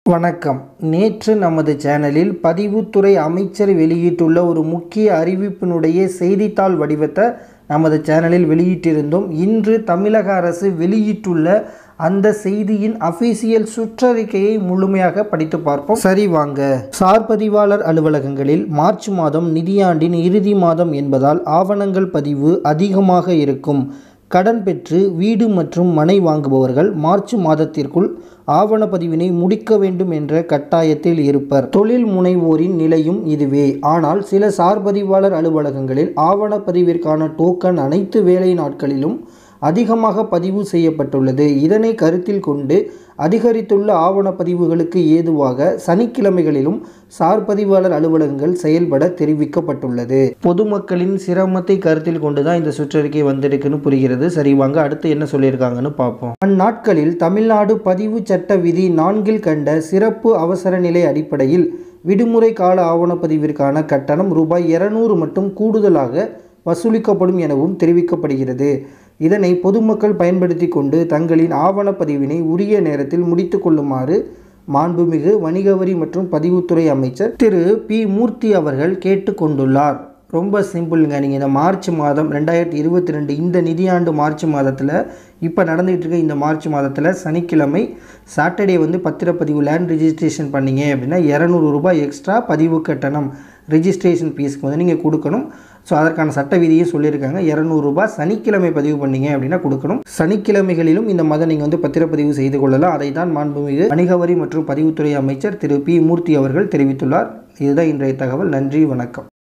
வணக்கம் நேற்று நமது சேனலில் பதிவுத்துறை அமைச்சர் வெளியிட்டுள்ள ஒரு முக்கிய அறிவிப்பினுடைய செய்தித்தாள் வடிவத்தை நமது சேனலில் வெளியிட்டிருந்தோம் இன்று தமிழக அரசு வெளியிட்டுள்ள அந்த செய்தியின் அபிஷியல் சுற்றறிக்கையை முழுமையாக படித்து பார்ப்போம் சரி வாங்க சார் பதிவாளர் அலுவலகங்களில் மார்ச் மாதம் நிதியாண்டின் இறுதி மாதம் என்பதால் ஆவணங்கள் பதிவு அதிகமாக இருக்கும் கடன் பெற்று வீடு மற்றும் மனை வாங்குபவர்கள் மார்ச் மாதத்திற்குள் ஆவணப்பதிவினை முடிக்க வேண்டும் என்ற கட்டாயத்தில் இருப்பர் தொழில் முனைவோரின் நிலையும் இதுவே ஆனால் சில சார்பதிவாளர் அலுவலகங்களில் ஆவணப்பதிவிற்கான டோக்கன் அனைத்து வேலை நாட்களிலும் அதிகமாக பதிவு செய்யப்பட்டுள்ளது இதனை கருத்தில் கொண்டு அதிகரித்துள்ள ஆவணப்பதிவுகளுக்கு ஏதுவாக சனிக்கிழமைகளிலும் சார் பதிவாளர் அலுவலகங்கள் செயல்பட தெரிவிக்கப்பட்டுள்ளது பொதுமக்களின் சிரமத்தை கருத்தில் கொண்டு தான் இந்த சுற்றறிக்கை வந்திருக்குன்னு புரிகிறது சரி வாங்க அடுத்து என்ன சொல்லியிருக்காங்கன்னு பார்ப்போம் அந்நாட்களில் தமிழ்நாடு பதிவு சட்ட விதி நான்கில் கண்ட சிறப்பு அவசர நிலை அடிப்படையில் விடுமுறை கால ஆவணப்பதிவிற்கான கட்டணம் ரூபாய் இருநூறு மட்டும் கூடுதலாக வசூலிக்கப்படும் எனவும் தெரிவிக்கப்படுகிறது இதனை பொதுமக்கள் பயன்படுத்தி கொண்டு தங்களின் ஆவணப்பதிவினை உரிய நேரத்தில் முடித்து கொள்ளுமாறு மாண்புமிகு வணிக வரி மற்றும் பதிவுத்துறை அமைச்சர் திரு பி மூர்த்தி அவர்கள் கேட்டுக்கொண்டுள்ளார் ரொம்ப சிம்பிளுங்க நீங்கள் இந்த மார்ச் மாதம் ரெண்டாயிரத்தி இருபத்தி ரெண்டு இந்த நிதியாண்டு மார்ச் மாதத்தில் இப்போ நடந்துகிட்டு இருக்க இந்த மார்ச் மாதத்தில் சனிக்கிழமை சாட்டர்டே வந்து பத்திரப்பதிவு லேண்ட் ரிஜிஸ்ட்ரேஷன் பண்ணீங்க அப்படின்னா இரநூறு ரூபாய் எக்ஸ்ட்ரா பதிவு கட்டணம் ரிஜிஸ்ட்ரேஷன் ஃபீஸ்க்கு வந்து நீங்கள் கொடுக்கணும் ஸோ அதற்கான சட்ட விதியும் சொல்லியிருக்காங்க இரநூறுபா சனிக்கிழமை பதிவு பண்ணீங்க அப்படின்னா கொடுக்கணும் சனிக்கிழமைகளிலும் இந்த மாதம் நீங்கள் வந்து பத்திரப்பதிவு செய்து கொள்ளலாம் அதை தான் மாண்புமிகு வணிக வரி மற்றும் பதிவுத்துறை அமைச்சர் திரு பி மூர்த்தி அவர்கள் தெரிவித்துள்ளார் இதுதான் இன்றைய தகவல் நன்றி வணக்கம்